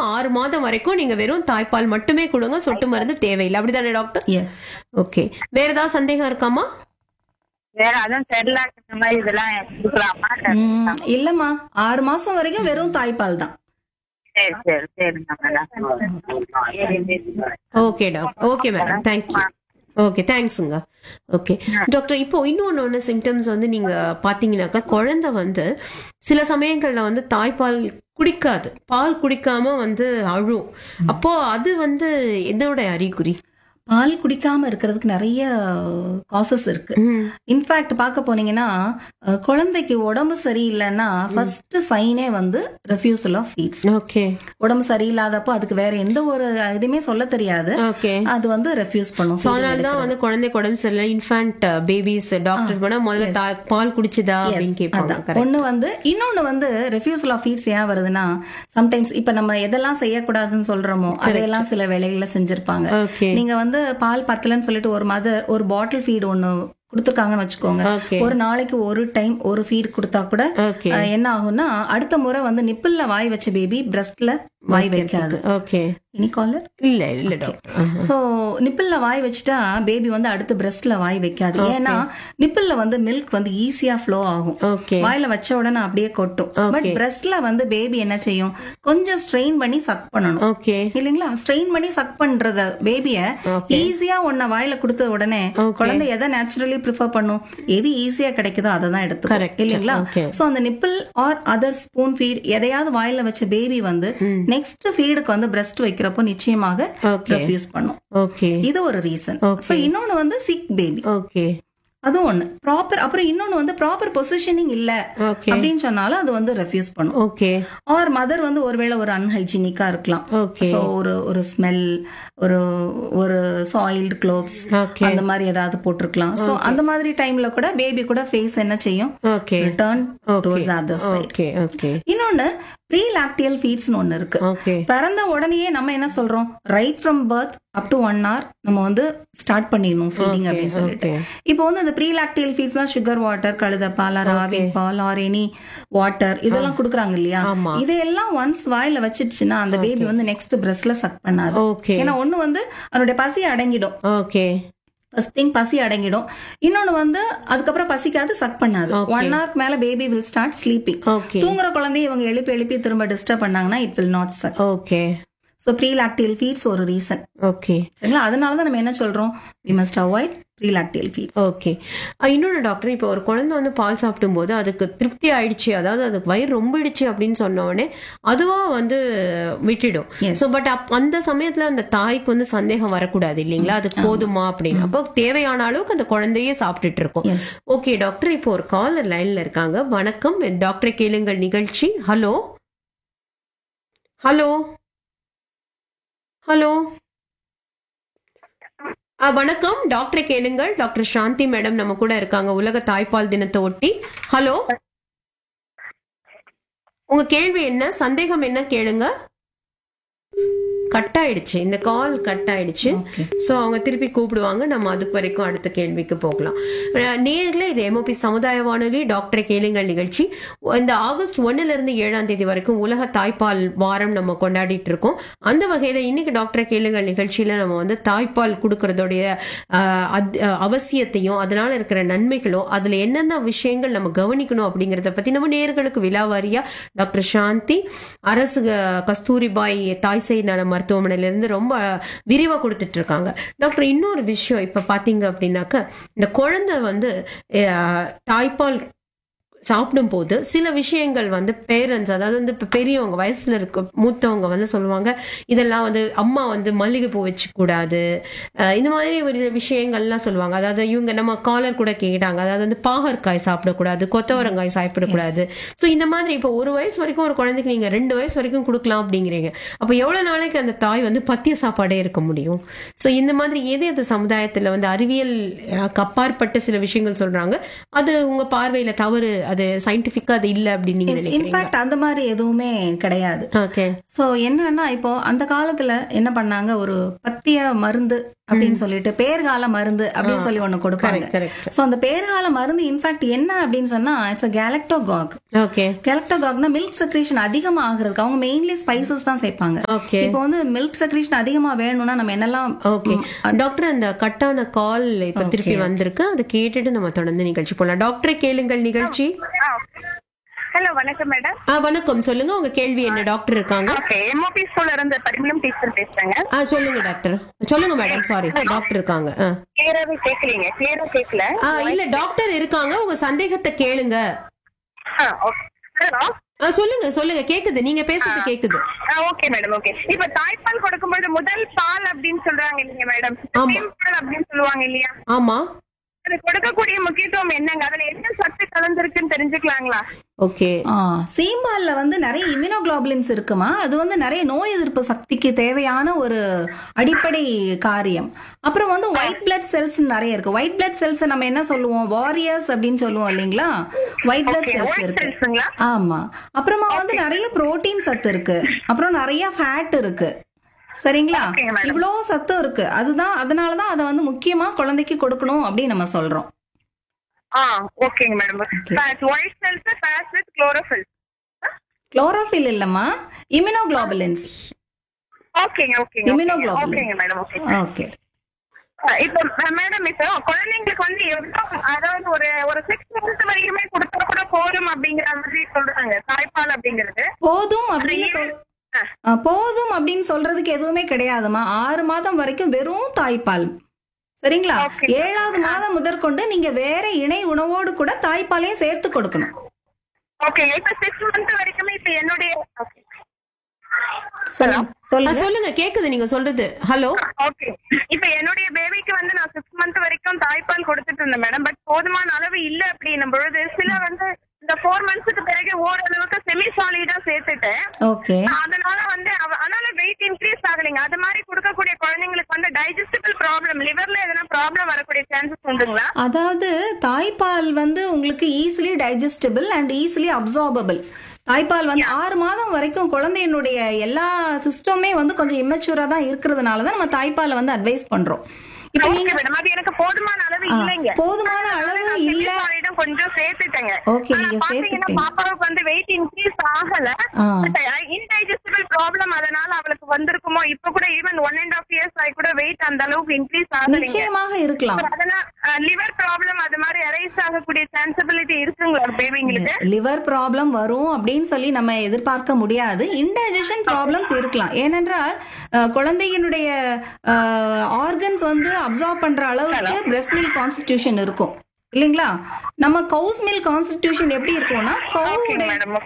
ஆறு மாதம் வரைக்கும் நீங்க வெறும் தாய்ப்பால் மட்டுமே கொடுங்க சொட்டு மருந்து தேவையில்லை அப்படிதானே டாக்டர் எஸ் ஓகே வேற ஏதாவது சந்தேகம் இருக்காமா வேற அதான் செர்லாக் இந்த மாதிரி இதெல்லாம் கொடுக்கலாமா இல்லம்மா ஆறு மாசம் வரைக்கும் வெறும் தாய்ப்பால் தான் சரி சரி சரிங்க madam okay doctor okay madam thank you okay தேங்க்ஸுங்க ஓகே டாக்டர் இப்போ இன்னொன்று ஒன்று சிம்டம்ஸ் வந்து நீங்க பாத்தீங்கன்னாக்கா குழந்தை வந்து சில சமயங்கள்ல வந்து தாய்ப்பால் குடிக்காது பால் குடிக்காம வந்து அழும் அப்போ அது வந்து எதோட அறிகுறி பால் குடிக்காம இருக்கிறதுக்கு நிறைய காசஸ் இருக்கு ம், இன்ஃபேக்ட் பார்க்க போனீங்கன்னா அஹ், குழந்தைக்கு உடம்பு சரியில்லைன்னா ஃபர்ஸ்ட் சைனே வந்து ரெஃப்யூசல் ஆஃப் ஃபீட்ஸ் ஓகே உடம்பு சரியில்லாதப்போ அதுக்கு வேற எந்த ஒரு இதுவுமே சொல்ல தெரியாது ஓகே அது வந்து ரெஃப்யூஸ் பண்ணும் ஸோ அதனால தான் வந்து குழந்தைக்கு உடம்பு சரியில்லை இன்ஃபேண்ட் பேபிஸ் டாக்டர் போனா முதல்ல தா- பால் குடிச்சுதா அப்படின்னு கேட்பாங்க அதான். correct. ஒண்ணு வந்து இன்னொன்னு வந்து ரெஃப்யூசல் ஆஃப் ஃபீட்ஸ் ஏன் வருதுன்னா சம்டைம்ஸ் இப்ப நம்ம எதெல்லாம் செய்யக்கூடாதுன்னு சொல்றோமோ அதையெல்லாம் சில வேலைகள்ல செஞ்சிருப்பாங்க ஓகே நீங்க வந்து பால் பத்தலன்னு சொல்லிட்டு ஒரு மதர் ஒரு பாட்டில் ஃபீட் ஒண்ணு கொடுத்துருக்காங்கன்னு வச்சுக்கோங்க ஓகே ஒரு நாளைக்கு ஒரு டைம் ஒரு ஃபீட் கொடுத்தா கூட ஓகே அஹ், என்ன ஆகும்னா அடுத்த முறை வந்து நிப்பிள்ல வாய் வச்ச பேபி பிரஸ்ட்ல வாய் வைக்காது ஓகே இனி காலர் இல்ல இல்ல டாக்டர் சோ நிப்பிள்ல வாய் வச்சுட்டா பேபி வந்து அடுத்து பிரஸ்ட்ல வாய் வைக்காது ஏன்னா நிப்பிள்ல வந்து மில்க் வந்து ஈஸியா ஃப்ளோ ஆகும் ஓகே வாயில வச்ச உடனே அப்படியே கொட்டும் பட் பிரஸ்ட்ல வந்து பேபி என்ன செய்யும் கொஞ்சம் ஸ்ட்ரெயின் பண்ணி சக் பண்ணணும் ஓகே இல்லைங்களா ஸ்ட்ரெயின் பண்ணி சக் பண்றத பேபிய ஈஸியா ஒன்ன வாயில கொடுத்த உடனே குழந்தை எதை நேச்சுரலி ப்ரிஃபர் பண்ணும் எது ஈஸியா கிடைக்குதோ அதை தான் Correct. எடுத்துக்கும் இல்லைங்களா Okay. சோ அந்த nipple or other spoon feed எதையாவது வாயில வச்ச பேபி வந்து நெக்ஸ்ட் ஃபீடுக்கு வந்து பிரஸ்ட் வைக்கிறப்போ நிச்சயமாக ஓகே ரெஃப்யூஸ் பண்ணும் ஓகே இது ஒரு ரீசன் Okay. சோ இன்னொன்னு வந்து சிக் பேபி ஓகே அதுவும் ஒண்ணு ப்ராப்பர் அப்புறம் இன்னொன்னு வந்து ப்ராப்பர் பொசிஷனிங் இல்ல ஓகே அப்படின்னு சொன்னாலும் அது வந்து ரெஃப்யூஸ் பண்ணும் ஓகே ஆர் மதர் வந்து ஒருவேளை ஒரு அன்ஹைஜீனிக்கா இருக்கலாம் ஓகே So, ஒரு ஒரு ஸ்மெல் ஒரு ஒரு சாயில்டு க்ளோத்ஸ் ஓகே அந்த மாதிரி ஏதாவது போட்டிருக்கலாம் சோ அந்த மாதிரி டைம்ல கூட பேபி கூட ஃபேஸ் என்ன செய்யும் okay return okay other side okay okay இன்னொன்னு ப்ரீ லாக்டியல் ஃபீட்ஸ்னு ஒன்னு இருக்கு ஓகே பிறந்த உடனேயே நம்ம என்ன சொல்றோம் right from birth up to one hour நம்ம வந்து ஸ்டார்ட் பண்ணிடணும் ஃபீடிங் அப்படின்னு சொல்லிட்டு ஓகே இப்போ வந்து அந்த ப்ரீ லாக்டியல் ஃபீட்ஸ்னா சுகர் வாட்டர் கழுத பால் ஆர் ஆவி பால் ஆர் எனி வாட்டர் இதெல்லாம் குடுக்குறாங்க இல்லையா ஆமா. இதையெல்லாம் ஒன்ஸ் வாயில வச்சிடுச்சுன்னா அந்த பேபி வந்து நெக்ஸ்ட் பிரஸ்ட்ல சக் பண்ணாது ஓகே ஏன்னா ஒண்ணு வந்து அதனுடைய பசி அடங்கிடும் ஓகே ஃபர்ஸ்ட் திங் பசி அடங்கிடும் இன்னொன்னு வந்து அதுக்கப்புறம் பசிக்காது சக் பண்ணாது ஒன் ஹவர்க்கு மேல baby will start sleeping okay தூங்குற குழந்தைய இவங்க எழுப்பி எழுப்பி திரும்ப டிஸ்டர்ப் பண்ணாங்கன்னா it will not suck okay so pre lacteal feeds ஒரு ரீசன் ஓகே சரிங்களா அதனால தான் நம்ம என்ன சொல்றோம் we must avoid pre lacteal feed okay இன்னொன்று டாக்டர் இப்போ ஒரு குழந்தை வந்து பால் சாப்பிடும்போது அதுக்கு திருப்தி ஆயிடுச்சு அதாவது அதுக்கு வயிறு ரொம்பிடுச்சு அப்படின்னு சொன்ன உடனே அதுவா வந்து விட்டுடும் Yes. ஸோ பட் அந்த சமயத்துல அந்த தாய்க்கு வந்து சந்தேகம் வரக்கூடாது இல்லைங்களா அதுக்கு போதுமா அப்படின்னு அப்போ தேவையான அளவுக்கு அந்த குழந்தையே சாப்பிட்டுட்டு இருக்கும் Yes. ஓகே டாக்டர் இப்போ ஒரு காலர் லைன்ல இருக்காங்க வணக்கம் டாக்டரை கேளுங்கள் நிகழ்ச்சி ஹலோ ஹலோ ஹலோ ஆ, வணக்கம் டாக்டரை கேளுங்கள் டாக்டர் சாந்தி மேடம் நம்ம கூட இருக்காங்க உலக தாய்ப்பால் தினத்தை ஒட்டி ஹலோ உங்க கேள்வி என்ன சந்தேகம் என்ன கேளுங்க கட் ஆயிடுச்சு இந்த கால் கட் ஆயிடுச்சு Okay. சோ அவங்க திருப்பி கூப்பிடுவாங்க நம்ம அதுக்கு வரைக்கும் அடுத்த கேள்விக்கு போகலாம் அஹ் நேர்ல இது எம்ஓபி சமுதாய வானொலி டாக்டரை கேளுங்கள் நிகழ்ச்சி இந்த ஆகஸ்ட் ஒன்னுல இருந்து ஏழாம் தேதி வரைக்கும் உலக தாய்ப்பால் வாரம் நம்ம கொண்டாடிட்டு இருக்கோம் அந்த வகையில இன்னைக்கு டாக்டரை கேளுங்கள் நிகழ்ச்சியில நம்ம வந்து தாய்ப்பால் கொடுக்கறதோடைய அஹ், அத்- அஹ், அவசியத்தையும் அதனால இருக்கிற நன்மைகளும் அதுல என்னென்ன விஷயங்கள் நம்ம கவனிக்கணும் அப்படிங்கறத பத்தி நம்ம நேர்களுக்கு விலாவாரியா டாக்டர் சாந்தி அரசு க- கஸ்தூரிபாய் தாய் சேய் நல மருத்துவமனையில இருந்து ரொம்ப விரிவா கொடுத்துட்டு இருக்காங்க டாக்டர் இன்னொரு விஷயம் இப்ப பாத்தீங்க அப்படின்னாக்க இந்த குழந்தை வந்து அஹ், தாய்ப்பால் சாப்பிடும்போது சில விஷயங்கள் வந்து பேரண்ட்ஸ் அதாவது வந்து இப்ப பெரியவங்க வயசுல இருக்க மூத்தவங்க வந்து சொல்லுவாங்க இதெல்லாம் வந்து அம்மா வந்து மல்லிகைப்பூ வச்சு கூடாது அஹ் இந்த மாதிரி ஒரு விஷயங்கள்லாம் சொல்லுவாங்க அதாவது இவங்க நம்ம காலர் கூட கேட்டாங்க அதாவது வந்து பாகற்காய் சாப்பிடக்கூடாது கொத்தவரங்காய் சாப்பிடக்கூடாது ஸோ இந்த மாதிரி இப்போ ஒரு வயசு வரைக்கும் ஒரு குழந்தைக்கு நீங்க ரெண்டு வயசு வரைக்கும் கொடுக்கலாம் அப்படிங்கிறீங்க அப்போ எவ்வளவு நாளைக்கு அந்த தாய் வந்து பத்திய சாப்பாடே இருக்க முடியும் ஸோ இந்த மாதிரி எது எது சமுதாயத்துல வந்து அறிவியல் அஹ், அப்பாற்பட்ட சில விஷயங்கள் சொல்றாங்க அது உங்க பார்வையில தவறு அது சயின்டிபிக்கா அது இல்ல அப்படின்னு நீங்க நினைக்கிறீங்க இன்ஃபேக்ட் அந்த மாதிரி எதுவுமே கிடையாது ஓகே சோ என்னன்னா இப்போ அந்த காலத்துல என்ன பண்ணாங்க ஒரு பத்திய மருந்து அப்படின்னு சொல்லிட்டு பேர்கால மருந்து அப்படின்னு சொல்லி ஒண்ணு கொடுப்பாங்க Correct, correct. சோ அந்த பேர்கால மருந்து இன்ஃபேக்ட் என்ன அப்படின்னு சொன்னா இட்ஸ் கேலக்டோகாக் ஓகே கேலக்டோகாக்னா மில்க் செக்ரேஷன் அதிகமா ஆகுறதுக்கு அவங்க மெயின்லி ஸ்பைசஸ் தான் சேர்ப்பாங்க ஓகே இப்போ வந்து மில்க் செக்ரேஷன் அதிகமா வேணும்னா நம்ம என்னெல்லாம் ஓகே டாக்டர் அந்த கட்டான கால் இப்ப திருப்பி வந்திருக்கு அதை கேட்டுட்டு நம்ம தொடர்ந்து நிகழ்ச்சி போலாம் டாக்டரை கேளுங்கள் நிகழ்ச்சி ஹலோ வணக்கம் மேடம் ஆ வணக்கம் சொல்லுங்க உங்க கேள்வி என்ன டாக்டர் இருக்காங்க ஓகே எம்ஓபி ஸ்கூல்ல இருந்து பரிமளம் டீச்சர் பேசுறேங்க ஆ சொல்லுங்க டாக்டர் சொல்லுங்க மேடம் சாரி டாக்டர் இருக்காங்க ஆ. கிளியராவே கேட்கலீங்க கிளியரா கேட்கல ஆ இல்ல டாக்டர் இருக்காங்க உங்க சந்தேகத்தை கேளுங்க ஹலோ ஆ சொல்லுங்க சொல்லுங்க கேக்குது நீங்க பேசுறது கேக்குது ஓகே மேடம் ஓகே இப்ப தாய்ப்பால் கொடுக்கும்போது முதல் பால் அப்படின்னு சொல்றாங்க இல்லைங்க மேடம் ஆமா. பால் அப்படின்னு சொல்லுவாங்க இல்லையா ஆமா அது கொடுக்கக்கூடிய முக்கியத்துவம் என்னங்க அதுல என்ன சத்து கலந்துருக்குன்னு தெரிஞ்சுக்கலாங்களா ஓகே சீம்பால்ல வந்து நிறைய இம்யூனோகுளோபுலின்ஸ் இருக்குமா அது வந்து நிறைய நோய் எதிர்ப்பு சக்திக்கு தேவையான ஒரு அடிப்படை காரியம் அப்புறம் வந்து ஒயிட் பிளட் செல்ஸ் நிறைய இருக்கு ஒயிட் பிளட் செல்ஸ் நம்ம என்ன சொல்லுவோம் வாரியர்ஸ் அப்படின்னு சொல்லுவோம் இல்லைங்களா white blood Okay, cells white இருக்கு cellsங்களா? ஆமா அப்புறமா வந்து நிறைய புரோட்டீன் சத்து இருக்கு அப்புறம் நிறைய ஃபேட் இருக்கு சரிங்களா Okay, madam. இவ்வளோ சத்து இருக்கு அதுதான் அதனாலதான் அதை வந்து முக்கியமா குழந்தைக்கு கொடுக்கணும் அப்படின்னு நம்ம சொல்றோம் ஆ ஓகேங்க madam white cells face with chlorophyll chlorophyll இல்லம்மா இம்யூனோகுளோபுலின்ஸ் ஓகேங்க ஓகேங்க Immunoglobulins. ஓகேங்க மேடம் ஓகே ஓகே இப்போ மேடம் இப்போ குழந்தைங்களுக்கு வந்து எவ்வளவு அதாவது ஒரு ஒரு சிக்ஸ் மந்த் வரைக்குமே கொடுத்தா கூட போதும் அப்படிங்கிற மாதிரி சொல்றாங்க தாய்ப்பால் அப்படிங்கிறது போதும் அப்படின்னு சொல் ஆ, போதும் அப்படின்னு சொல்றதுக்கு எதுவுமே கிடையாதுமா ஆறு மாதம் வரைக்கும் வெறும் தாய்ப்பால் சரிங்களா Okay. ஏழாவது மாதம் முதற்கொண்டு நீங்க வேற இணை உணவோடு கூட தாய்ப்பாலையும் சேர்த்து கொடுக்கணும் ஓகே இப்போ சிக்ஸ் மந்த் வரைக்குமே இப்போ என்னுடைய okay. சொல்லுங்க ஆ, சொல்லுங்க சொல்லுங்க கேக்குது நீங்க சொல்றது ஹலோ ஓகே இப்போ என்னுடைய பேபிக்கு வந்து நான் சிக்ஸ் மந்த் வரைக்கும் தாய்ப்பால் கொடுத்துட்டு இருந்தேன் மேடம் பட் போதுமான அளவு இல்ல அப்படின்னும் பொழுது சில வந்து இந்த ஃபோர் மந்த்ஸ்க்கு பிறகு ஓரளவுக்கு செமி சாலிடா சேர்த்துட்டேன் ஓகே அதனால வந்து அவ- அதனால வெயிட் இன்க்ரீஸ் ஆகலைங்க அது மாதிரி கொடுக்கக்கூடிய குழந்தைங்களுக்கு வந்து டைஜஸ்டிபிள் ப்ராப்ளம் லிவர்ல எதனா ப்ராப்ளம் வரக்கூடிய சான்சஸ் உண்டுங்களா அதாவது தாய்ப்பால் வந்து உங்களுக்கு easily digestible and easily absorbable தாய்ப்பால் வந்து ஆறு மாதம் வரைக்கும் குழந்தையினுடைய எல்லா சிஸ்டமே வந்து கொஞ்சம் இம்மெச்சூரா தான் இருக்கிறதுனால தான் நம்ம தாய்ப்பாலை வந்து அட்வைஸ் பண்றோம் இப்போ ஓகே நீங்க மேடம் அது எனக்கு போதுமான அளவு ஆ, இல்லைங்க போதுமான அளவு இல்ல இல்ல கொஞ்சம் சேர்த்துட்டேங்க Okay, ஆனா நீங்க பாத்தீங்கன்னா சேர்த்துட்டீங்க. பாப்பாவுக்கு வந்து வெயிட் இன்க்ரீஸ் ஆகல ஆ. இன்டைஜஸ்டிபிள் ப்ராப்ளம் அதனால அவளுக்கு வந்திருக்குமோ இப்ப கூட even one and half years ஆகி கூட வெயிட் அந்த அளவுக்கு இன்க்ரீஸ் ஆகலைங்க நிச்சயமாக இருக்கலாம் அதனால லிவர் ப்ராப்ளம் அது மாதிரி அரைஸ் ஆகக்கூடிய சான்சபிலிட்டி இருக்குங்களா பேபிங்களுக்கு லிவர் ப்ராப்ளம் வரும் அப்படின்னு சொல்லி நம்ம எதிர்பார்க்க முடியாது இன்டைஜஷன் ப்ராப்ளம்ஸ் இருக்கலாம் ஏனென்றால் அஹ், குழந்தையினுடைய ஆர்கன்ஸ் வந்து அப்சார்ப் பண்ற அளவுக்கு பிரஸ்ட் மில்க் கான்ஸ்டிடியூஷன் இருக்கும் இல்லைங்களா நம்ம கவுஸ் மில்க் கான்ஸ்டிடியூஷன் எப்படி இருக்கும்னா ஓகே கவுடைய மேடம்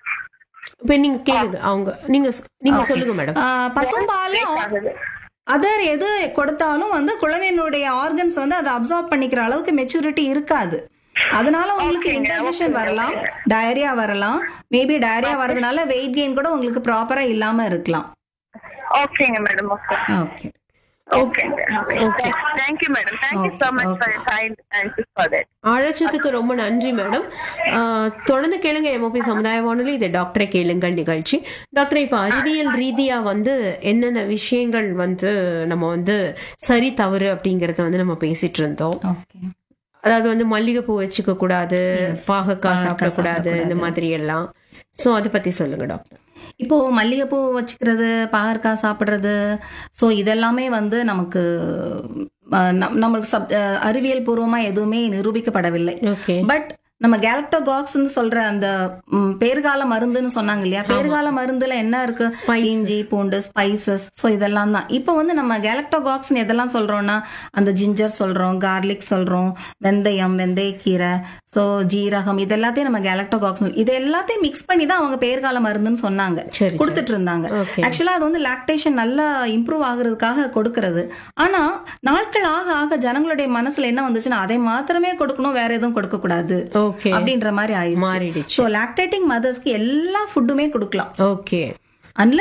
இப்ப நீங்க கேளுங்க அவங்க நீங்க நீங்க சொல்லுங்க மேடம் பசும்பாலும் ஆகுது அதர் எது கொடுத்தாலும் வந்து குழந்தையினுடைய ஆர்கன்ஸ் வந்து அதை அப்சார்ப் பண்ணிக்கிற அளவுக்கு மெச்சூரிட்டி இருக்காது அதனால உங்களுக்கு Okay, இன்டைஜஷன் வரலாம் டயரியா வரலாம் மேபி டயரியா வரதுனால வெயிட் கெயின் கூட உங்களுக்கு ப்ராப்பரா இல்லாம இருக்கலாம் ஓகேங்க madam okay okay okay okay thank you madam thank you so much for your time thank you for that அழைச்சதுக்கு ரொம்ப நன்றி மேடம் ஆஹ், தொடர்ந்து கேளுங்க எம்ஓபி சமுதாய வானொலி இது டாக்டரை கேளுங்கள் நிகழ்ச்சி டாக்டர் இப்ப அறிவியல் ரீதியா வந்து என்னென்ன விஷயங்கள் வந்து நம்ம வந்து சரி தவறு அப்படிங்கறத வந்து நம்ம பேசிட்டு இருந்தோம் ஓகே அதாவது வந்து மல்லிகைப்பூ வச்சுக்க கூடாது பாகக்காய் சாப்பிடக்கூடாது இந்த மாதிரி எல்லாம் சோ அதை பத்தி சொல்லுங்க டாக்டர் இப்போ மல்லிகைப்பூ வச்சுக்கிறது பாகற்காய் சாப்பிடுறது ஸோ இதெல்லாமே வந்து நமக்கு அஹ், நம்- நம்மளுக்கு சப் அஹ், அறிவியல் பூர்வமா எதுவுமே நிரூபிக்கப்படவில்லை ஓகே பட் நம்ம கேலக்டோகாக்ஸ்னு சொல்ற அந்த ம், பேறுகால மருந்துன்னு சொன்னாங்க இல்லையா பேறுகால மருந்துல என்ன இருக்கு இஞ்சி பூண்டு ஸ்பைசஸ் சோ இதெல்லாம் தான் இப்போ வந்து நம்ம கேலக்டோகாக்ஸ் எதெல்லாம் சொல்றோம்னா அந்த ஜிஞ்சர் சொல்றோம் கார்லிக் சொல்றோம் வெந்தயம் வெந்தயக்கீரை சோ ஜீரகம் இது எல்லாத்தையும் நம்ம கேலக்டோகாக்ஸ் இது எல்லாத்தையும் மிக்ஸ் பண்ணி தான் அவங்க பேறுகால மருந்துன்னு சொன்னாங்க சரி, கொடுத்துட்டு இருந்தாங்க Okay. ஆக்சுவலா அது வந்து லாக்டேஷன் நல்லா இம்ப்ரூவ் ஆகுறதுக்காக கொடுக்கறது ஆனா நாட்கள் ஆக ஆக ஜனங்களுடைய மனசுல என்ன வந்துச்சுன்னா அதை மாத்திரமே கொடுக்கணும் வேற எதுவும் கொடுக்க கூடாது ஓகே அப்படின்ற மாதிரி ஆயிடுச்சு மாறிடுச்சு ஸோ லாக்டேட்டிங் மதர்ஸ்க்கு எல்லா ஃபுட்டுமே கொடுக்கலாம் ஓகே அன்லெஸ்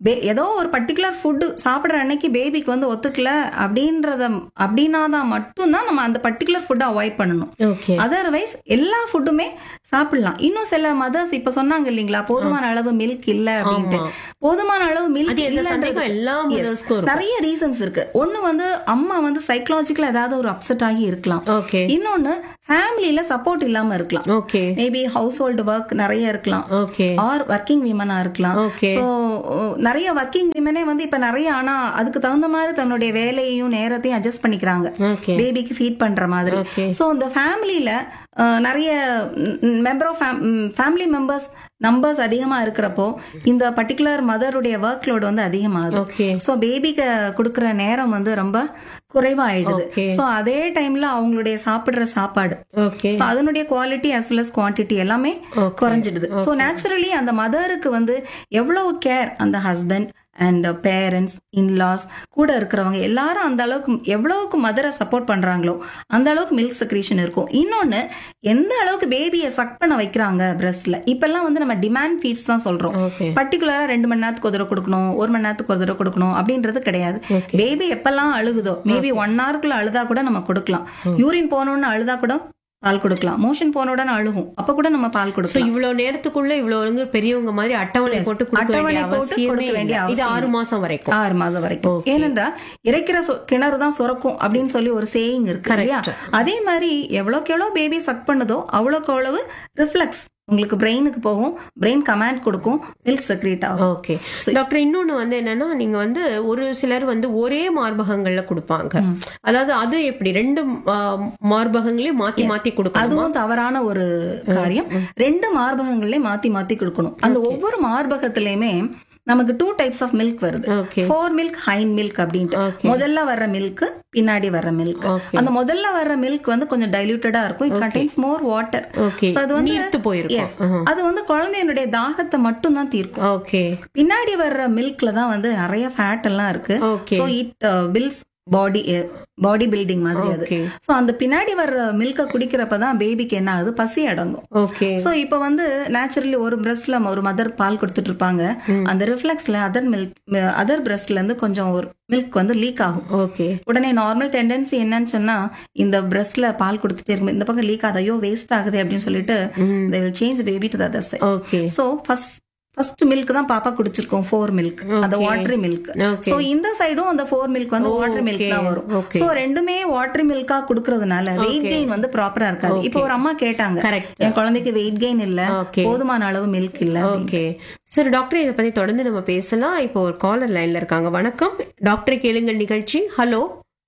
பே- ஏதோ ஒரு பர்டிகுலர் ஃபுட்டு சாப்பிடுற அன்னைக்கு பேபிக்கு வந்து ஒத்துக்கல அப்படின்றத அப்படின்னா தான் மட்டும்தான் நம்ம அந்த பர்டிகுலர் ஃபுட்டை அவாய்ட் பண்ணணும் ஓகே அதர்வைஸ் எல்லா ஃபுட்டுமே சாப்பிடலாம் இன்னும் சில மதர்ஸ் இப்ப சொன்னாங்க இல்லைங்களா போதுமான அளவு மில்க் இல்ல அப்படின்ட்டு ஆமா. போதுமான அளவு மில்க் அது எந்த சந்தேகம் எல்லா மதர்ஸ்க்கும் இருக்கும் நிறைய ரீசன்ஸ் இருக்கு ஒண்ணு வந்து அம்மா வந்து சைக்கலாஜிக்கலா ஏதாவது ஒரு அப்செட் ஆகி இருக்கலாம் ஓகே இன்னொன்னு ஃபேமிலியில சப்போர்ட் இல்லாம இருக்கலாம் okay maybe household work நிறைய இருக்கலாம் ஓகே ஆர் ஒர்க்கிங் விமனா இருக்கலாம் Okay. சோ நிறைய ஒர்க்கிங் விமனே வந்து இப்ப நிறைய ஆனா அதுக்கு தகுந்த மாதிரி தன்னுடைய வேலையையும் நேரத்தையும் அட்ஜஸ்ட் பண்ணிக்கிறாங்க ஓகே பேபிக்கு ஃபீட் பண்ற மாதிரி Okay. சோ இந்த ஃபேமிலியில நிறைய member of family members numbers அதிகமா இருக்கிறப்போ இந்த பர்டிகுலர் மதருடைய ஒர்க் லோட் வந்து அதிகமாகுது ஓகே சோ பேபிக்கு கொடுக்கற நேரம் வந்து ரொம்ப குறைவாயிடுது Okay. சோ அதே டைம்ல அவங்களுடைய சாப்பிடுற சாப்பாடு ஓகே So, அதனுடைய quality as well as quantity எல்லாமே Okay. குறைஞ்சிடுது ஸோ நேச்சுரலி அந்த மதருக்கு வந்து எவ்வளவு கேர் அந்த ஹஸ்பண்ட் அண்ட் பேரண்ட்ஸ் இன்லாஸ் கூட இருக்கிறவங்க எல்லாரும் அந்த அளவுக்கு எவ்வளவுக்கு மதரை சப்போர்ட் பண்றாங்களோ அந்த அளவுக்கு மில்க் செக்ரேஷன் இருக்கும் இன்னொன்னு எந்த அளவுக்கு பேபியை சக் பண்ண வைக்கிறாங்க பிரஸ்ட்ல இப்பெல்லாம் வந்து நம்ம டிமாண்ட் ஃபீட்ஸ் தான் சொல்றோம் ஓகே பர்டிகுலரா ரெண்டு மணி நேரத்துக்கு ஒரு தடவை கொடுக்கணும் ஒரு மணி நேரத்துக்கு ஒரு தடவை கொடுக்கணும் அப்படின்றது கிடையாது பேபி எப்பெல்லாம் அழுகுதோ மேபி ஒன் ஹவருக்குள்ள அழுதா கூட நம்ம கொடுக்கலாம் யூரின் போனோம்னு அழுதா கூட பால் கொடுக்கலாம் மோஷன் போன உடனே அழுகும் அப்ப கூட நம்ம பால் சோ கொடுக்கலாம் இவ்வளவு நேரத்துக்குள்ள இவ்வளவு பெரியவங்க மாதிரி அட்டவணை போட்டு கொடுக்க அட்டவணை வேண்டிய போட்டு அவசியமே கொடுக்க வேண்டிய இல்லை. இது அவசியம் ஆறு மாசம் வரைக்கும் ஆறு மாதம் வரைக்கும் ஏனென்றால் இறைக்கிற சொ- கிணறு தான் சுரக்கும் அப்படின்னு சொல்லி ஒரு சேயிங் இருக்கு இல்லையா அதே மாதிரி எவ்வளவுக்கு எவ்வளவு பேபி சக் பண்ணுதோ அவ்வளவுக்கு அவ்வளவு ரிஃப்ளெக்ஸ் உங்களுக்கு பிரெயினுக்கு போகும் பிரெயின் கமாண்ட் கொடுக்கும் மில்க் செக்ரேட் ஆகும் ஓகே டாக்டர் இன்னொன்னு வந்து என்னன்னா நீங்க வந்து ஒரு சிலர் வந்து ஒரே மார்பகங்கள்ல கொடுப்பாங்க அதாவது அது எப்படி ரெண்டு ஆ, மார்பகங்களையும் மாத்தி மாத்தி கொடுக்கணும் அதுவும் தவறான ஒரு காரியம் ரெண்டு மார்பகங்களையும் மாத்தி மாத்தி கொடுக்கணும் அந்த ஒவ்வொரு மார்பகத்திலயுமே நமக்கு டூ டைப்ஸ் ஆஃப் மில்க் வருது okay fore milk hind milk அப்படின்ட்டு Okay. முதல்ல வர்ற மில்க் பின்னாடி வர்ற மில்க் Okay. அந்த முதல்ல வர்ற மில்க் வந்து கொஞ்சம் டைல்யூட்டடா இருக்கும் it contains more water okay So, அது வந்து- நீர்த்து போயிருக்கும் எஸ் அது வந்து குழந்தையினுடைய தாகத்தை மட்டும் தான் தீர்க்கும் ஓகே பின்னாடி வர்ற மில்க்ல தான் வந்து நிறைய ஃபேட் எல்லாம் இருக்கு okay so it builds body body building மாதிரி அது ஓகே ஸோ அந்த பின்னாடி வர்ற மில்கை குடிக்கிறப்ப தான் பேபிக்கு என்ன ஆகுது பசி அடங்கும் ஓகே சோ இப்போ வந்து நேச்சுரலி ஒரு பிரஸ்ட்ல ஒரு மதர் பால் கொடுத்துட்டு இருப்பாங்க அந்த ரிஃப்ளெக்ஸ்ல அதர் மில்க் அதர் பிரஸ்ட்ல இருந்து கொஞ்சம் ஒரு மில்க் வந்து லீக் ஆகும் ஓகே உடனே நார்மல் டெண்டன்சி என்னன்னு சொன்னா இந்த பிரஸ்ட்ல பால் கொடுத்துட்டே இருக்கும் இந்த பக்கம் லீக் ஆகுது ஐயோ வேஸ்ட் ஆகுது அப்படின்னு சொல்லிட்டு change baby to other side okay so first first milk தான் பாப்பா குடிச்சிருக்கோம் ஃபோர் மில்க் அந்த Okay. Watery milk okay so இந்த சைடும் அந்த ஃபோர் மில்க் வந்து வாட்டர் மில்க் தான் வரும் Okay. சோ ரெண்டுமே வாட்டர் மில்கா குடுக்கறதுனால வெயிட் கெயின் வந்து ப்ராப்பரா இருக்காது இப்போ ஒரு அம்மா கேட்டாங்க கரெக்ட் என் குழந்தைக்கு வெயிட் கெயின் இல்ல ஓகே போதுமான அளவு மில்க் இல்ல ஓகே சரி டாக்டர் இதை பத்தி தொடர்ந்து நம்ம பேசலாம் இப்போ ஒரு காலர் லைன்ல இருக்காங்க வணக்கம் டாக்டர் கேளுங்கள் நிகழ்ச்சி ஹலோ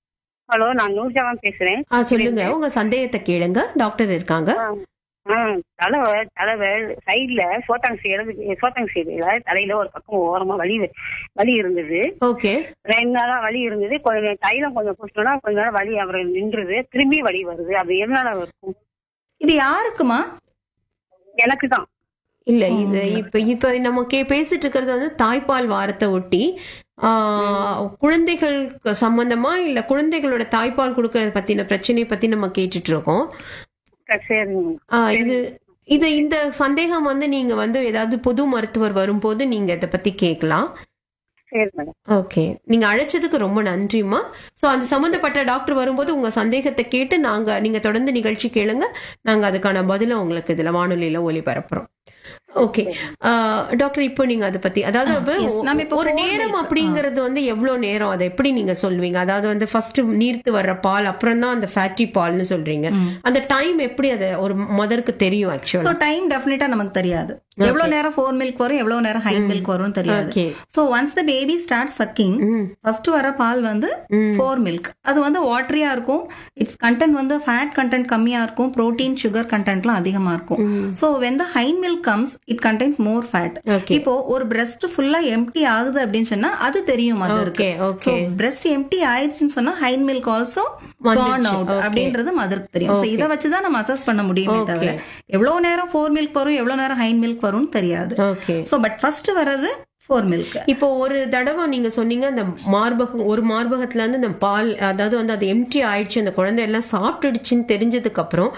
ஹலோ நான் நூர்ஜாவான் பேசுறேன் ஆ சொல்லுங்க உங்க சந்தேகத்தை கேளுங்க டாக்டர் இருக்காங்க ஆ, தலை தலை சைடுல சோத்தாங் சைடு சோத்தாங் சைடுல தலையில ஒரு பக்கம் ஓரமா வலி வ- வலி இருந்தது ஓகே ரெண்டு நாளா வலி இருந்தது கொஞ்சம் தைலம் கொஞ்சம் குடிச்சோம்னா கொஞ்ச நேரம் வலி அப்புறம் நின்றுது திரும்பி வலி வருது அது எதனால இருக்கும் இது யாருக்குமா எனக்கு தான் இல்ல இது இப்ப இப்ப நம்ம கே பேசிட்டு இருக்கிறது வந்து தாய்ப்பால் வாரத்தை ஒட்டி ஆ, குழந்தைகளுக்கு சம்பந்தமா இல்ல குழந்தைகளோட தாய்ப்பால் கொடுக்கறத பத்தின பிரச்சனையை பத்தி நம்ம கேட்டுட்டு இருக்கோம் சரிங்க ஆ, இது இது இந்த சந்தேகம் வந்து நீங்க வந்து ஏதாவது பொது மருத்துவர் வரும்போது நீங்க இதை பத்தி கேட்கலாம் சரி மேடம் ஓகே நீங்க அழைச்சதுக்கு ரொம்ப நன்றிம்மா சோ அந்த சம்பந்தப்பட்ட டாக்டர் வரும்போது உங்க சந்தேகத்தை கேட்டு நாங்க நீங்க தொடர்ந்து நிகழ்ச்சி கேளுங்க நாங்க அதுக்கான பதில உங்களுக்கு இதுல வானொலியில ஒளிபரப்புறோம் ஓகே டாக்டர் இப்போ நீங்க அதை பத்தி அதாவது அப்ப yes. நம்ம இப்போ ஒரு phone நேரம் இருக்கு. அப்படிங்கறது வந்து எவ்வளவு நேரம் அதை எப்படி நீங்க சொல்வீங்க அதாவது வந்து ஃபர்ஸ்ட் நீர்த்து வர்ற பால் அப்புறம் தான் அந்த ஃபேட்டி பால்னு சொல்றீங்க அந்த டைம் எப்படி அது ஒரு மதருக்கு தெரியும் சோ ஆக்சுவலா டைம் டெஃபினட்டா நமக்கு தெரியாது எவ்வளவு நேரம் ஃபோர் மில்க் வரும் எவ்வளவு நேரம் ஹை மில்க் வரும்னு தெரியாது okay so once the baby start sucking first வர பால் வந்து ஃபோர் மில்க் அது வந்து வாட்டரியா இருக்கும் இட்ஸ் கண்டென்ட் வந்து ஃபேட் கண்டென்ட் கம்மியா இருக்கும் புரோட்டீன் சுகர் கண்டென்ட்லாம் அதிகமா இருக்கும் சோ வென் த ஹை milk comes it contains more fat okay இப்போ ஒரு பிரஸ்ட் ஃபுல்லா எம்டி ஆகுது அப்படின்னு சொன்னா அது தெரியும் மதருக்கு okay so okay breast empty ஆயிடுச்சுன்னு சொன்னா ஹை மில்க் ஆல்சோ வந்துருச்சு. Gone out Okay. அப்படின்றது மதருக்கு தெரியும் சோ இத வச்சு தான் நம்ம அசஸ் பண்ண முடியுமே Okay. தவிர எவ்வளவு நேரம் ஃபோர் மில்க் வரும் எவ்வளவு நேரம் ஹை மில்க் வரும்னு தெரியாது ஓகே சோ பட் ஃபர்ஸ்ட் வர்றது ஃபோர் மில்க் இப்போ ஒரு தடவை நீங்க சொன்னீங்க அந்த மார்பகம் ஒரு மார்பகத்துல இருந்து இந்த பால் அதாவது வந்து அது எம்டி ஆயிடுச்சு அந்த குழந்தை எல்லாம் சாப்பிட்டுடுச்சுன்னு தெரிஞ்சதுக்கு அப்புறம்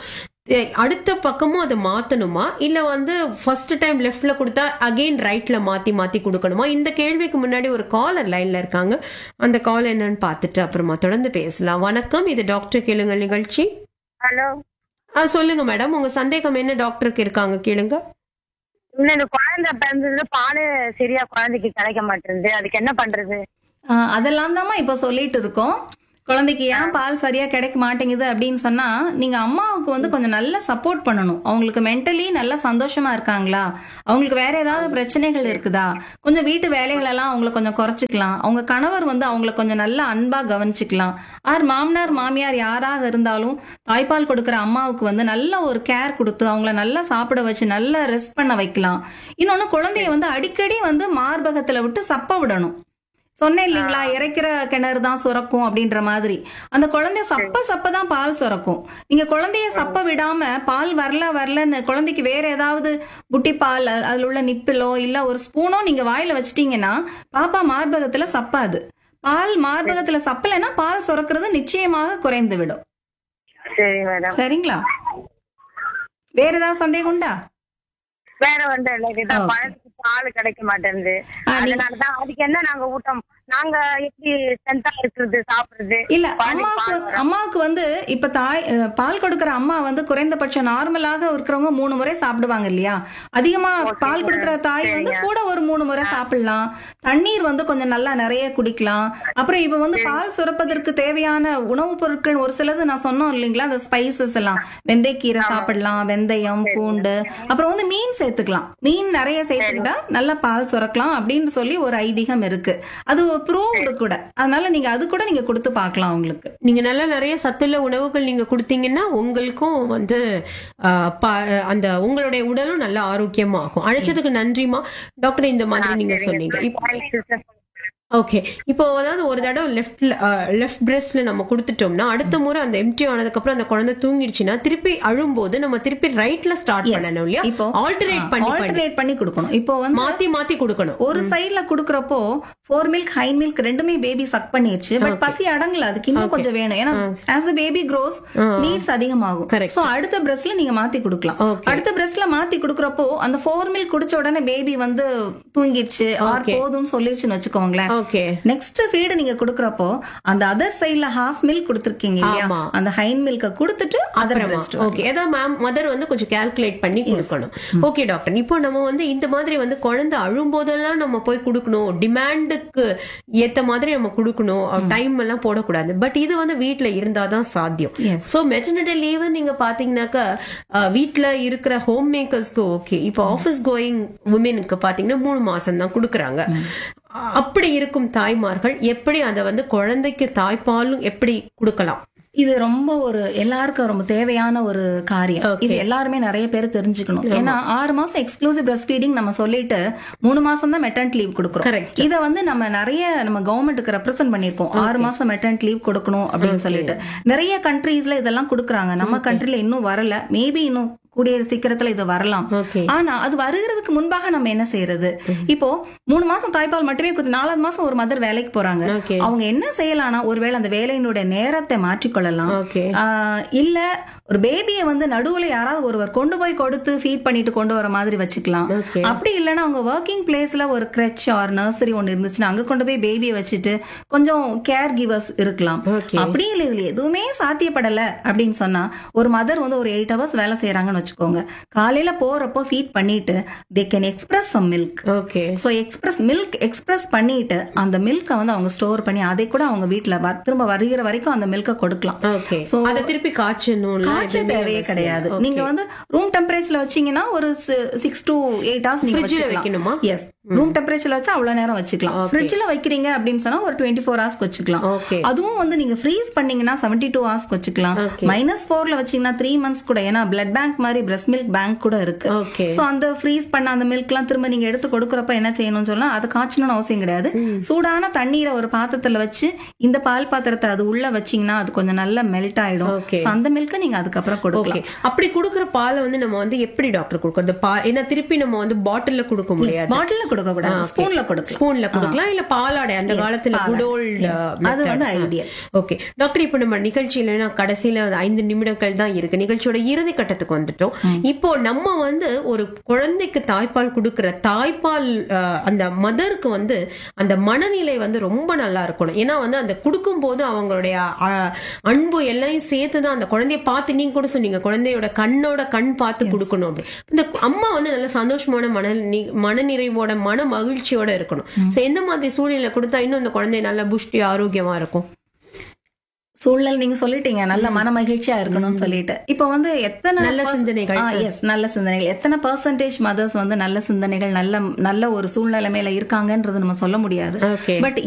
தெ- அடுத்த பக்கமும் அதை மாத்தணுமா இல்ல வந்து ஃபர்ஸ்ட் டைம் லெஃப்ட்ல கொடுத்தா அகைன் ரைட்ல மாத்தி மாத்தி கொடுக்கணுமா இந்த கேள்விக்கு முன்னாடி ஒரு காலர் லைன்ல இருக்காங்க அந்த கால் என்னன்னு பார்த்துட்டு அப்புறமா தொடர்ந்து பேசலாம் வணக்கம் இது டாக்டர் கேளுங்க நிகழ்ச்சி ஹலோ ஆ, சொல்லுங்க மேடம் உங்க சந்தேகம் என்ன டாக்டருக்கு இருக்காங்க கேளுங்க இன்னும் இந்த குழந்தை பிறந்ததுல பால் சரியா குழந்தைக்கு கிடைக்க மாட்டேங்குது அதுக்கு என்ன பண்றது ஆஹ் அதெல்லாம் தாம்மா இப்ப சொல்லிட்டு இருக்கோம் குழந்தைக்கு ஏன் பால் சரியா கிடைக்க மாட்டேங்குது அப்படின்னு சொன்னா நீங்க அம்மாவுக்கு வந்து கொஞ்சம் நல்லா சப்போர்ட் பண்ணணும் அவங்களுக்கு மென்டலி நல்லா சந்தோஷமா இருக்காங்களா அவங்களுக்கு வேற ஏதாவது பிரச்சனைகள் இருக்குதா கொஞ்சம் வீட்டு வேலைகள் எல்லாம் அவங்கள கொஞ்சம் குறைச்சிக்கலாம் அவங்க கணவர் வந்து அவங்கள கொஞ்சம் நல்லா அன்பா கவனிச்சுக்கலாம் ஆர் மாமனார் மாமியார் யாராக இருந்தாலும் தாய்ப்பால் கொடுக்குற அம்மாவுக்கு வந்து நல்ல ஒரு கேர் கொடுத்து அவங்கள நல்லா சாப்பிட வச்சு நல்லா ரெஸ்ட் பண்ண வைக்கலாம் இன்னொன்னு குழந்தைய வந்து அடிக்கடி வந்து மார்பகத்துல விட்டு சப்ப விடணும் சொன்னேன் இல்லைங்களா இறைக்கிற கிணறு தான் சுரக்கும் அப்படின்ற மாதிரி அந்த குழந்தைய சப்ப சப்ப தான் பால் சுரக்கும் நீங்க குழந்தைய சப்ப விடாம பால் வரல வரலன்னு குழந்தைக்கு வேற ஏதாவது புட்டி பால் அ- அதுல உள்ள நிப்பிலோ இல்ல ஒரு ஸ்பூனோ நீங்க வாயில வச்சிட்டீங்கன்னா பாப்பா மார்பகத்துல சப்பாது பால் மார்பகத்துல சப்பலைன்னா பால் சுரக்கிறது நிச்சயமாக குறைந்து விடும் சரி மேடம் சரிங்களா வேற ஏதாவது சந்தேகம் உண்டா வேற வந்து இல்லை இதுதான் Okay. குழந்தைக்கு பால் கிடைக்க மாட்டேங்குது ஆ, நீ- அதனாலதான் அதுக்கு என்ன நாங்க ஊட்டம் நாங்க எப்படி ஸ்ட்ரென்த்தா இருக்கிறது சாப்பிடுறது இல்ல குழந்தைக்கு அம்மாவுக்கு பால் வரும். அம்மாவுக்கு வந்து இப்ப தாய் அஹ், பால் கொடுக்கிற அம்மா வந்து குறைந்தபட்சம் நார்மலாக இருக்கிறவங்க மூணு முறை சாப்பிடுவாங்க இல்லையா அதிகமா பால் கொடுக்கிற தாய் வந்து கூட ஒரு மூணு முறை சாப்பிடலாம் தண்ணீர் வந்து கொஞ்சம் நல்லா நிறைய குடிக்கலாம் அப்புறம் இப்ப வந்து பால் சுரப்பதற்கு தேவையான உணவுப் பொருட்கள் ஒரு சிலது நான் சொன்னோம் இல்லைங்களா அந்த ஸ்பைசஸ் எல்லாம் வெந்தயக்கீரை சாப்பிடலாம் வெந்தயம் பூண்டு அப்புறம் வந்து மீன் சேர்த்துக்கலாம் மீன் நிறைய சேர்த்துக்கிட்டா நல்லா பால் சுரக்கலாம் அப்படின்னு சொல்லி ஒரு ஐதீகம் இருக்கு அது ப்ரூவ்டு கூட அதனால நீங்க அது கூட நீங்க கொடுத்து பார்க்கலாம் உங்களுக்கு நீங்க நல்லா நிறைய சத்துள்ள உணவுகள் நீங்க கொடுத்தீங்கன்னா உங்களுக்கும் வந்து ஆ, ப- அந்த உங்களுடைய உடலும் நல்ல ஆரோக்கியமாகும் அழைச்சதுக்கு நன்றிமா டாக்டர் இந்த மாதிரி நீங்க சொன்னீங்க இப்போ Thank you, sir. ஓகே இப்போ அதாவது ஒரு தடவை லெஃப்ட்ல லெஃப்ட் பிரஸ்ட்ல நம்ம கொடுத்துட்டோம்னா அடுத்த முறை அந்த எம்டி ஆனதுக்கு அப்புறம் அந்த குழந்தை தூங்கிடுச்சுன்னா திருப்பி அழும்போது நம்ம திருப்பி ரைட்ல ஸ்டார்ட் பண்ணணும் இல்லையா இப்போ ஆல்டர்னேட் பண்ணி பண்ணி ஆல்டர்னேட் பண்ணி கொடுக்கணும் இப்போ வந்து மாத்தி மாத்தி கொடுக்கணும் ஒரு சைடுல குடுக்கறப்போ ஃபோர் மில்க் ஹை மில்க் ரெண்டுமே பேபி சக் பண்ணிருச்சு பட் பசி அடங்கல அதுக்கு இன்னும் கொஞ்சம் வேணும் ஏன்னா as the baby grows needs அதிகமாகும் Correct. சோ அடுத்த பிரஸ்ட்ல நீங்க மாத்தி கொடுக்கலாம் Okay. அடுத்த பிரஸ்ட்ல மாத்தி கொடுக்கறப்போ அந்த ஃபோர் மில்க் குடிச்ச உடனே பேபி வந்து தூங்கிடுச்சு ஆர் Okay. போதும்னு சொல்லிருச்சுன்னு வச்சுக்கோங்களேன் ஓகே நெக்ஸ்ட் ஃபீடு நீங்க குடுக்கறப்போ அந்த அதர் சைடுல ஹாஃப் மில்க் கொடுத்திருக்கீங்க இல்லையா ஆமா. அந்த ஹைன் மில்க கொடுத்துட்டு அதர் அப்புறமா பிரஸ்ட் ஓகே ஏதாவது மேம் மதர் வந்து கொஞ்சம் கால்குலேட் பண்ணி கொடுக்கணும் ஓகே டாக்டர் இப்போ நம்ம வந்து இந்த மாதிரி வந்து குழந்தை அழும்போதெல்லாம் நம்ம போய் கொடுக்கணும் டிமாண்டுக்கு ஏத்த மாதிரி நம்ம கொடுக்கணும் டைம் எல்லாம் போடக்கூடாது பட் இது வந்து வீட்ல இருந்தாதான் சாத்தியம் Yes. சோ மெட்டர்னிட்டி லீவ் நீங்க பாத்தீங்கன்னாக்கா அஹ், வீட்ல இருக்கிற ஹோம் மேக்கர்ஸ்க்கு ஓகே இப்போ ஆபீஸ் கோயிங் உமனுக்கு பாத்தீங்கன்னா மூணு மாசம் தான் கொடுக்குறாங்க அப்படி இருக்கும் தாய்மார்கள் எப்படி அதை வந்து குழந்தைக்கு தாய்ப்பாலும் எப்படி கொடுக்கலாம் இது ரொம்ப ஒரு எல்லாருக்கும் ரொம்ப தேவையான ஒரு காரியம் Okay. இது எல்லாருமே நிறைய பேர் தெரிஞ்சுக்கணும் ஏன்னா ஆறு மாசம் எக்ஸ்க்ளூசிவ் பிரஸ்ட் ஃபீடிங் நம்ம சொல்லிட்டு மூணு மாசம் தான் மெட்டர்னிட்டி லீவ் கொடுக்குறோம் Correct. இத வந்து நம்ம நிறைய நம்ம கவர்மெண்ட்டுக்கு ரெப்ரசென்ட் பண்ணிருக்கோம் ஆறு மாசம் மெட்டர்னிட்டி லீவ் கொடுக்கணும் அப்படின்னு சொல்லிட்டு நிறைய கண்ட்ரீஸ்ல இதெல்லாம் கொடுக்குறாங்க நம்ம கண்ட்ரில இன்னும் வரல மேபி இன்னும் கூடிய சீக்கிரத்துல இது வரலாம் ஓகே ஆனா அது வருகிறதுக்கு முன்பாக நம்ம என்ன செய்யறது இப்போ மூணு மாசம் தாய்ப்பால் மட்டுமே கொடுத்து நாலாவது மாசம் ஒரு மதர் வேலைக்கு போறாங்க ஓகே அவங்க என்ன செய்யலாம்னா ஒருவேளை அந்த வேலையினுடைய நேரத்தை மாற்றிக்கொள்ளலாம் ஓகே ஆஹ் இல்ல ஒரு பேபியை வந்து நடுவுல யாராவது ஒருவர் கொண்டு போய் கொடுத்து ஃபீட் பண்ணிட்டு கொண்டு வர மாதிரி வச்சுக்கலாம் ஓகே அப்படி இல்லைன்னா அவங்க ஒர்க்கிங் பிளேஸ்ல ஒரு கிரெச் ஆர் நர்சரி ஒன்று இருந்துச்சுன்னா அங்க கொண்டு போய் பேபியை வச்சுட்டு கொஞ்சம் கேர் கிவர்ஸ் இருக்கலாம் ஓகே அப்படி இல்லை இதுல எதுவுமே சாத்தியப்படல அப்படின்னு சொன்னா ஒரு மதர் வந்து ஒரு எயிட் ஹவர்ஸ் வேலை செய்யறாங்கன்னு வச்சுக்கோங்க காலையில போறப்போ ஃபீட் பண்ணிட்டு they can express some milk okay so express milk express பண்ணிட்டு அந்த மில்கை வந்து அவங்க ஸ்டோர் பண்ணி அதை கூட அவங்க வீட்டுல வ- திரும்ப வருகிற வரைக்கும் அந்த மில்கை கொடுக்கலாம் ஓகே So- அத திருப்பி காய்ச்சணும் காய்ச்ச தேவையே கிடையாது நீங்க வந்து ரூம் டெம்பரேச்சர்ல வச்சீங்கன்னா ஒரு சிக்ஸ் டு எயிட் ஹவர்ஸ் நீங்க ஃப்ரிட்ஜ்ல வச்சுக்கலாம் வைக்கணுமா எஸ் ரூம் டெம்பரேச்சர்ல வச்சா அவ்வளவு நேரம் வச்சுக்கலாம் ஃப்ரிட்ஜ்ல வைக்கிறீங்க அப்படின்னு சொன்னா ஒரு டுவெண்ட்டி ஃபோர் ஹவர்ஸ் வச்சுக்கலாம் ஓகே அதுவும் வந்து நீங்க ஃப்ரீஸ் பண்ணீங்கன்னா செவன்டி டூ ஹவர்ஸ் வச்சுக்கலாம் Okay. மைனஸ் ஃபோர்ல வச்சீங்கன்னா த்ரீ மந்த்ஸ் கூட ஏன்னா பிளட் பேங்க் மாதிரி பிரஸ்ட் மில்க் பேங்க் கூட இருக்கு ஓகே சோ அந்த ஃப்ரீஸ் பண்ண அந்த மில்க் எல்லாம் திரும்ப நீங்க எடுத்து கொடுக்கறப்ப என்ன செய்யணும்னு சொன்னா அது காய்ச்சணும்னு அவசியம் கிடையாது சூடான தண்ணீரை ஒரு பாத்திரத்துல வச்சு இந்த பால் பாத்திரத்தை அது உள்ள வச்சீங்கன்னா அது கொஞ்சம் நல்லா மெல்ட் ஆயிடும் Okay. So அந்த மில்க நீங்க அதுக்கப்புறம் கொடுக்கலாம் ஓகே அப்படி குடுக்குற பாலை வந்து நம்ம வந்து எப்படி டாக்டர் கொடுக்கறது பா ஏன்னா திருப்பி நம்ம வந்து பாட்டில்ல கொடுக்க முடியாது பாட்டில்ல கொடுக்க கூடாது ஸ்பூன்ல கொடுக்கலாம் ஸ்பூன்ல கொடுக்கலாம் இல்ல பாலாடை அந்த காலத்துல குட் ஓல்ட் அது வந்து ஐடியல் ஓகே டாக்டர் இப்ப நம்ம நிகழ்ச்சியில நான் கடைசியில அந்த ஐந்து நிமிடங்கள் தான் இருக்கு நிகழ்ச்சியோட இறுதி கட்டத்துக்கு வந்துட்டோம் இப்போ நம்ம வந்து ஒரு குழந்தைக்கு தாய்ப்பால் கொடுக்கிற தாய்ப்பால் அஹ், அந்த மதருக்கு வந்து அந்த மனநிலை வந்து ரொம்ப நல்லா இருக்கணும் ஏன்னா வந்து அந்த கொடுக்கும் போது அவங்களுடைய அஹ், அன்பு எல்லாம் சேர்த்து தான் அந்த குழந்தைய பார்த்து நீங்க கூட சொன்னீங்க குழந்தையோட கண்ணோட கண் பார்த்து கொடுக்கணும் அப்படி இந்த அம்மா வந்து நல்ல சந்தோஷமான மன மனநிறைவோட மன மகிழ்ச்சியோட இருக்கணும் சோ எந்த மாதிரி சூழ்நிலை கொடுத்தா இன்னும் அந்த குழந்தை நல்ல புஷ்டி ஆரோக்கியமா இருக்கும் சூழ்நிலை நீங்க சொல்லிட்டீங்க நல்ல மன மகிழ்ச்சியா இருக்கணும்னு சொல்லிட்டு இப்போ வந்து எத்தனை நல்ல pers- சிந்தனைகள். ஆ, yes நல்ல சிந்தனைகள் எத்தனை பர்சன்டேஜ் மதர்ஸ் வந்து நல்ல சிந்தனைகள் நல்ல நல்ல ஒரு சூழ்நிலைமையில இருக்காங்கன்றது நம்ம சொல்ல முடியாது ஓகே பட்